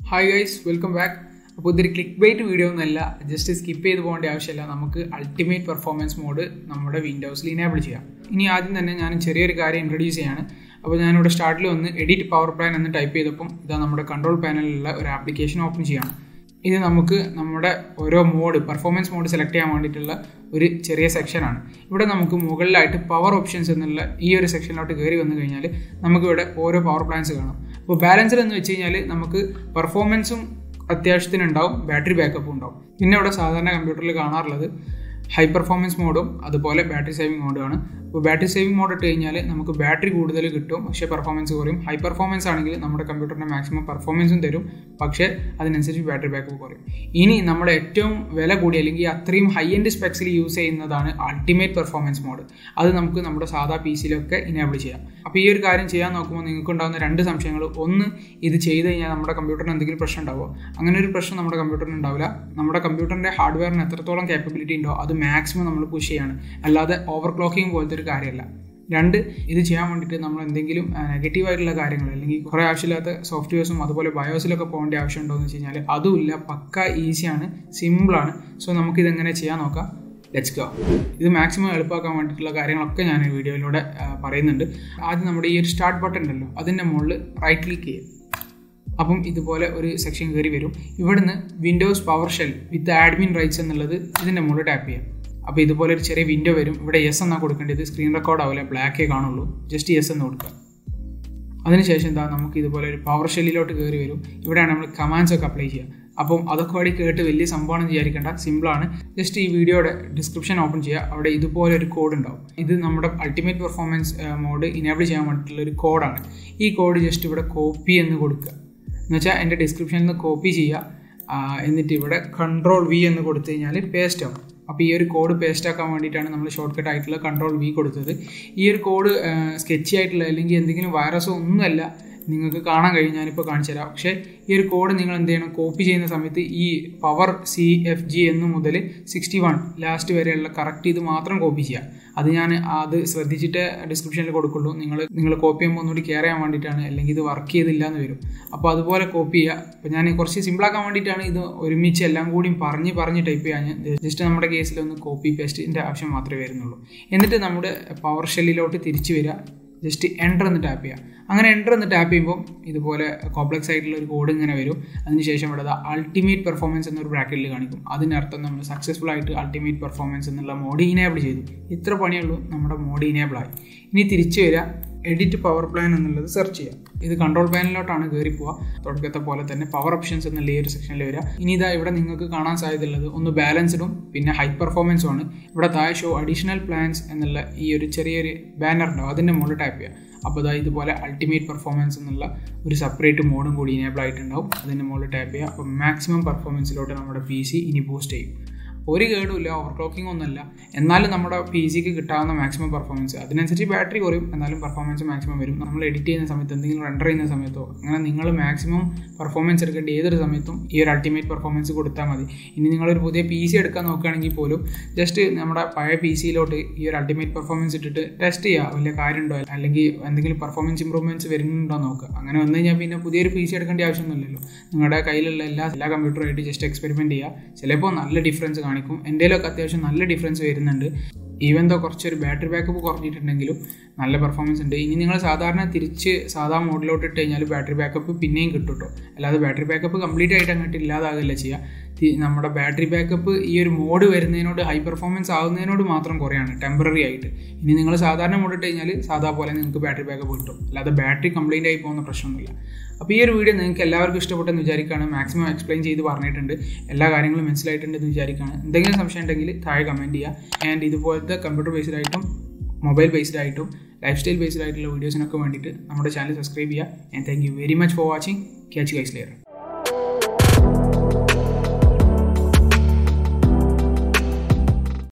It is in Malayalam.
ഹായ് ഗൈസ് വെൽക്കം ബാക്ക് അപ്പോൾ ഇതൊരു ക്ലിക്ക് ബൈറ്റ് വീഡിയോ ഒന്നുമല്ല ജസ്റ്റ് സ്കിപ്പ് ചെയ്ത് പോകേണ്ട ആവശ്യമില്ല നമുക്ക് അൾട്ടിമേറ്റ് പെർഫോമൻസ് മോഡ് നമ്മുടെ വിൻഡോസിൽ ഇനേബിൾ ചെയ്യാം ഇനി ആദ്യം തന്നെ ഞാൻ ചെറിയൊരു കാര്യം ഇൻട്രൊഡ്യൂസ് ചെയ്യാണ് അപ്പോൾ ഞാനിവിടെ സ്റ്റാർട്ടിൽ വന്ന് എഡിറ്റ് പവർ പ്ലാൻ എന്ന് ടൈപ്പ് ചെയ്തപ്പം ഇതാ നമ്മുടെ കൺട്രോൾ പാനലിലുള്ള ഒരു ആപ്ലിക്കേഷൻ ഓപ്പൺ ചെയ്യണം ഇത് നമുക്ക് നമ്മുടെ ഓരോ മോഡ് പെർഫോമൻസ് മോഡ് സെലക്ട് ചെയ്യാൻ വേണ്ടിയിട്ടുള്ള ഒരു ചെറിയ സെക്ഷനാണ് ഇവിടെ നമുക്ക് മുകളിലായിട്ട് പവർ ഓപ്ഷൻസ് എന്നുള്ള ഈ ഒരു സെക്ഷനിലോട്ട് കയറി വന്നു കഴിഞ്ഞാൽ നമുക്കിവിടെ ഓരോ പവർ പ്ലാൻസ് കാണാം അപ്പോൾ ബാലൻസർ എന്ന് വെച്ച് കഴിഞ്ഞാൽ നമുക്ക് പെർഫോമൻസും അത്യാവശ്യത്തിന് ഉണ്ടാവും ബാറ്ററി ബാക്കപ്പും ഉണ്ടാവും പിന്നെ ഇവിടെ സാധാരണ കമ്പ്യൂട്ടറിൽ കാണാറുള്ളത് ഹൈ പെർഫോമൻസ് മോഡും അതുപോലെ ബാറ്ററി സേവിങ് മോഡുമാണ് അപ്പോൾ ബാറ്ററി സേവിങ് മോഡ് ഇട്ട് കഴിഞ്ഞാൽ നമുക്ക് ബാറ്ററി കൂടുതൽ കിട്ടും പക്ഷേ പെർഫോമൻസ് കുറയും ഹൈ പെർഫോമൻസ് ആണെങ്കിൽ നമ്മുടെ കമ്പ്യൂട്ടറിൻ്റെ മാക്സിമം പെർഫോമൻസും തരും പക്ഷേ അതിനനുസരിച്ച് ബാറ്ററി ബാക്കപ്പ് കുറയും ഇനി നമ്മുടെ ഏറ്റവും വില കൂടി അല്ലെങ്കിൽ അത്രയും ഹൈ എൻഡ് സ്പെക്സിൽ യൂസ് ചെയ്യുന്നതാണ് അൾട്ടിമേറ്റ് പെർഫോമൻസ് മോഡ് അത് നമുക്ക് നമ്മുടെ സാധാ പി സിയിലൊക്കെ ഇനേബിൾ ചെയ്യാം അപ്പോൾ ഈ ഒരു കാര്യം ചെയ്യാൻ നോക്കുമ്പോൾ നിങ്ങൾക്ക് ഉണ്ടാകുന്ന രണ്ട് സംശയങ്ങൾ ഒന്ന് ഇത് ചെയ്ത് കഴിഞ്ഞാൽ നമ്മുടെ കമ്പ്യൂട്ടറിന് എന്തെങ്കിലും പ്രശ്നം ഉണ്ടാവുമോ അങ്ങനെ ഒരു പ്രശ്നം നമ്മുടെ കമ്പ്യൂട്ടറിന് ഉണ്ടാവില്ല നമ്മുടെ കമ്പ്യൂട്ടറിൻ്റെ ഹാർഡ്വെയറിന് എത്രത്തോളം കേപ്പബിലിറ്റി ഉണ്ടോ അത് മാക്സിമം നമ്മൾ പുഷ് ചെയ്യാണ് അല്ലാതെ ഓവർ ക്ലോക്കിംഗ് പോലത്തെ ഒരു കാര്യമല്ല രണ്ട് ഇത് ചെയ്യാൻ വേണ്ടിയിട്ട് നമ്മൾ എന്തെങ്കിലും നെഗറ്റീവ് ആയിട്ടുള്ള കാര്യങ്ങൾ അല്ലെങ്കിൽ കുറേ ആവശ്യമില്ലാത്ത സോഫ്റ്റ്വെയർസും അതുപോലെ ബയോസിലൊക്കെ പോകേണ്ട ആവശ്യമുണ്ടോ എന്ന് വെച്ച് കഴിഞ്ഞാൽ അതുമില്ല പക്ക ഈസിയാണ് സിമ്പിളാണ് സോ നമുക്കിത് എങ്ങനെ ചെയ്യാൻ നോക്കാം ലെറ്റ്സ് ഗോ ഇത് മാക്സിമം എളുപ്പമാക്കാൻ വേണ്ടിയിട്ടുള്ള കാര്യങ്ങളൊക്കെ ഞാൻ ഈ വീഡിയോയിലൂടെ പറയുന്നുണ്ട് ആദ്യം നമ്മുടെ ഈ ഒരു സ്റ്റാർട്ട് ബട്ടൺ ഉണ്ടല്ലോ അതിൻ്റെ മുകളിൽ റൈറ്റ് ക്ലിക്ക് ചെയ്യും അപ്പം ഇതുപോലെ ഒരു സെക്ഷൻ കയറി വരും ഇവിടുന്ന് Windows PowerShell with admin rights എന്നുള്ളത് ഇതിൻ്റെ മുകളിൽ ടാപ്പ് ചെയ്യാം അപ്പോൾ ഇതുപോലെ ഒരു ചെറിയ വിൻഡോ വരും ഇവിടെ യെസ് എന്നാണ് കൊടുക്കേണ്ടത് സ്ക്രീൻ റെക്കോർഡ് ആവില്ല ബ്ലാക്കേ കാണുള്ളൂ ജസ്റ്റ് യെസ് എന്ന് കൊടുക്കുക അതിനുശേഷം എന്താ നമുക്ക് ഇതുപോലെ ഒരു പവർ ഷെല്ലിലോട്ട് കയറി വരും ഇവിടെയാണ് നമ്മൾ കമാൻഡ്സ് ഒക്കെ അപ്ലൈ ചെയ്യുക അപ്പം അതൊക്കെ വഴി കേട്ട് വലിയ സംഭവമാണെന്ന് വിചാരിക്കേണ്ട സിമ്പിളാണ് ജസ്റ്റ് ഈ വീഡിയോയുടെ ഡിസ്ക്രിപ്ഷൻ ഓപ്പൺ ചെയ്യുക അവിടെ ഇതുപോലെ ഒരു കോഡ് ഉണ്ടാവും ഇത് നമ്മുടെ അൾട്ടിമേറ്റ് പെർഫോമൻസ് മോഡ് ഇനേബിൾ ചെയ്യാൻ വേണ്ടിയിട്ടുള്ള ഒരു കോഡാണ് ഈ കോഡ് ജസ്റ്റ് ഇവിടെ കോപ്പി എന്ന് കൊടുക്കുക എന്നുവെച്ചാൽ എൻ്റെ ഡിസ്ക്രിപ്ഷനിൽ നിന്ന് കോപ്പി ചെയ്യുക എന്നിട്ട് ഇവിടെ കൺട്രോൾ വി എന്ന് കൊടുത്തു കഴിഞ്ഞാൽ പേസ്റ്റ് ആവും അപ്പോൾ ഈ ഒരു കോഡ് പേസ്റ്റ് ആക്കാൻ വേണ്ടിയിട്ടാണ് നമ്മൾ ഷോർട്ട് കട്ട് ആയിട്ടുള്ള കൺട്രോൾ വി കൊടുത്തത് ഈ ഒരു കോഡ് സ്കെച്ച് ആയിട്ടുള്ള അല്ലെങ്കിൽ എന്തെങ്കിലും വൈറസോ ഒന്നുമല്ല നിങ്ങൾക്ക് കാണാൻ കഴിയും ഞാനിപ്പോൾ കാണിച്ചു തരാം പക്ഷേ ഈ ഒരു കോഡ് നിങ്ങൾ എന്ത് ചെയ്യണം കോപ്പി ചെയ്യുന്ന സമയത്ത് ഈ പവർ സി എഫ് ജി എന്ന് മുതൽ സിക്സ്റ്റി വൺ ലാസ്റ്റ് വരെയുള്ള കറക്റ്റ് ഇത് മാത്രം കോപ്പി ചെയ്യുക അത് ഞാൻ അത് ശ്രദ്ധിച്ചിട്ട് ഡിസ്ക്രിപ്ഷനിൽ കൊടുക്കുള്ളൂ നിങ്ങൾ നിങ്ങൾ കോപ്പി ചെയ്യുമ്പോൾ ഒന്നുകൂടി കെയർ ചെയ്യാൻ വേണ്ടിയിട്ടാണ് അല്ലെങ്കിൽ ഇത് വർക്ക് ചെയ്തില്ല എന്ന് വരും അപ്പോൾ അതുപോലെ കോപ്പി ചെയ്യുക അപ്പോൾ ഞാൻ കുറച്ച് സിമ്പിളാക്കാൻ വേണ്ടിയിട്ടാണ് ഇത് ഒരുമിച്ച് എല്ലാം കൂടിയും പറഞ്ഞ് പറഞ്ഞ് ടൈപ്പ് ചെയ്യാൻ ജസ്റ്റ് നമ്മുടെ കേസിൽ ഒന്ന് കോപ്പി പേസ്റ്റിൻ്റെ ആവശ്യം മാത്രമേ വരുന്നുള്ളൂ എന്നിട്ട് നമ്മുടെ പവർ ഷെല്ലിലോട്ട് തിരിച്ചു വരിക ജസ്റ്റ് എൻ്റർ എന്ന് ടാപ്പ് ചെയ്യുക അങ്ങനെ എൻ്റർ എന്ന് ടാപ്പ് ചെയ്യുമ്പോൾ ഇതുപോലെ കോംപ്ലക്സ് ആയിട്ടുള്ള ഒരു കോഡ് ഇങ്ങനെ വരും അതിനുശേഷം ഇവിടെ അൾട്ടിമേറ്റ് പെർഫോമൻസ് എന്നൊരു ബ്രാക്കറ്റിൽ കാണിക്കും അതിനർത്ഥം നമ്മൾ സക്സസ്ഫുൾ ആയിട്ട് അൾട്ടിമേറ്റ് പെർഫോമൻസ് എന്നുള്ള മോഡ് ഇനേബിൾ ചെയ്തു ഇത്ര പണിയുള്ളൂ നമ്മുടെ മോഡ് ഇനേബിൾ ആയി ഇനി തിരിച്ചു വരിക എഡിറ്റ് പവർ പ്ലാൻ എന്നുള്ളത് സെർച്ച് ചെയ്യാം ഇത് കൺട്രോൾ പാനലിലോട്ടാണ് കയറി പോവുക തുടക്കത്തെ പോലെ തന്നെ പവർ ഓപ്ഷൻസ് എന്നുള്ള ഈ ഒരു സെക്ഷനിൽ വരിക ഇനി ഇതാ ഇവിടെ നിങ്ങൾക്ക് കാണാൻ സാധ്യതയുള്ളത് ഒന്ന് ബാലൻസ്ഡും പിന്നെ ഹൈ പെർഫോമൻസും ആണ് ഇവിടെ താഴെ ഷോ അഡീഷണൽ പ്ലാൻസ് എന്നുള്ള ഈ ഒരു ചെറിയൊരു ബാനർ ഉണ്ടാവും അതിൻ്റെ മുകളിൽ ടാപ്പ് ചെയ്യുക അപ്പോൾ ഇതാ ഇതുപോലെ അൾട്ടിമേറ്റ് പെർഫോമൻസ് എന്നുള്ള ഒരു സെപ്പറേറ്റ് മോഡും കൂടി ഇനേബിൾ ആയിട്ടുണ്ടാവും അതിൻ്റെ മുകളിൽ ടാപ്പ് ചെയ്യുക അപ്പോൾ മാക്സിമം പെർഫോമൻസിലോട്ട് നമ്മുടെ പി സി ഇനി ബൂസ്റ്റ് ചെയ്യും ഒരു കേടുമില്ല ഓവർ ക്ലോക്കിംഗ് ഒന്നുമല്ല എന്നാലും നമ്മുടെ പി സിക്ക് കിട്ടാവുന്ന മാക്സിമം പെർഫോമൻസ് അതിനനുസരിച്ച് ബാറ്ററി കുറയും എന്നാലും പെർഫോമൻസ് മാക്സിമം വരും നമ്മൾ എഡിറ്റ് ചെയ്യുന്ന സമയത്ത് എന്തെങ്കിലും റെൻഡർ ചെയ്യുന്ന സമയത്തോ അങ്ങനെ നിങ്ങൾ മാക്സിമം പെർഫോമൻസ് എടുക്കേണ്ട ഏതൊരു സമയത്തും ഈ ഒരു അൾട്ടിമേറ്റ് പെർഫോമൻസ് കൊടുത്താൽ മതി ഇനി നിങ്ങളൊരു പുതിയ പി സി എടുക്കാൻ നോക്കുകയാണെങ്കിൽ പോലും ജസ്റ്റ് നമ്മുടെ പഴയ പി സിയിലോട്ട് ഈ ഒരു അൾട്ടിമേറ്റ് പെർഫോമൻസ് ഇട്ടിട്ട് ടെസ്റ്റ് ചെയ്യുക വലിയ കാര്യമുണ്ടോ അല്ലെങ്കിൽ എന്തെങ്കിലും പെർഫോമൻസ് ഇമ്പ്രൂവ്മെൻറ്റ്സ് വരുന്നുണ്ടോ നോക്കുക അങ്ങനെ വന്നു കഴിഞ്ഞാൽ പിന്നെ പുതിയൊരു പി സി എടുക്കേണ്ട ആവശ്യമൊന്നുമില്ലല്ലോ നിങ്ങളുടെ കയ്യിലുള്ള എല്ലാ എല്ലാ കമ്പ്യൂട്ടറുമായിട്ട് ജസ്റ്റ് എക്സ്പെരിമെൻറ്റ് ചെയ്യുക ചിലപ്പോൾ നല്ല ഡിഫറൻസ് കാണിക്കും എൻ്റെയിലൊക്കെ അത്യാവശ്യം നല്ല ഡിഫറൻസ് വരുന്നുണ്ട് ഈവൻ ദോ കുറച്ചൊരു ബാറ്ററി ബാക്കപ്പ് കുറഞ്ഞിട്ടുണ്ടെങ്കിലും നല്ല പെർഫോമൻസ് ഉണ്ട് ഇനി നിങ്ങൾ സാധാരണ തിരിച്ച് സാധാ മോഡിലോട്ട് ഇട്ട് കഴിഞ്ഞാൽ ബാറ്ററി ബാക്കപ്പ് പിന്നെയും കിട്ടും കേട്ടോ അല്ലാതെ ബാറ്ററി ബാക്കപ്പ് കംപ്ലീറ്റ് ആയിട്ട് അങ്ങോട്ട് ഇല്ലാതാകില്ല ചെയ്യുക നമ്മുടെ ബാറ്ററി ബാക്കപ്പ് ഈ ഒരു മോഡ് വരുന്നതിനോട് ഹൈ പെർഫോമൻസ് ആകുന്നതിനോട് മാത്രം കുറയാണ് ടെമ്പററി ആയിട്ട് ഇനി നിങ്ങൾ സാധാരണ മോഡ് ഇട്ട് കഴിഞ്ഞാൽ സാധാ പോലെ നിങ്ങൾക്ക് ബാറ്ററി ബാക്കപ്പ് കിട്ടും അല്ലാതെ ബാറ്ററി കംപ്ലൈൻ്റ് ആയി പോകുന്ന പ്രശ്നമൊന്നുമില്ല അപ്പോൾ ഈ ഒരു വീഡിയോ നിങ്ങൾക്ക് എല്ലാവർക്കും ഇഷ്ടപ്പെട്ടെന്ന് വിചാരിക്കുകയാണ് മാക്സിമം എക്സ്പ്ലെയിൻ ചെയ്ത് പറഞ്ഞിട്ടുണ്ട് എല്ലാ കാര്യങ്ങളും മനസ്സിലായിട്ടുണ്ടെന്ന് വിചാരിക്കുകയാണ് എന്തെങ്കിലും സംശയം ഉണ്ടെങ്കിൽ താഴെ കമൻറ്റ് ചെയ്യുക ആൻഡ് ഇതുപോലത്തെ കമ്പ്യൂട്ടർ ബേസ്ഡ് ആയിട്ടും മൊബൈൽ ബേസ്ഡ് ആയിട്ടും ലൈഫ് സ്റ്റൈൽ ബേസ്ഡ് ആയിട്ടുള്ള വീഡിയോസിനൊക്കെ വേണ്ടിയിട്ട് നമ്മുടെ ചാനൽ സബ്സ്ക്രൈബ് ചെയ്യുക and thank you very much for watching catch guys layer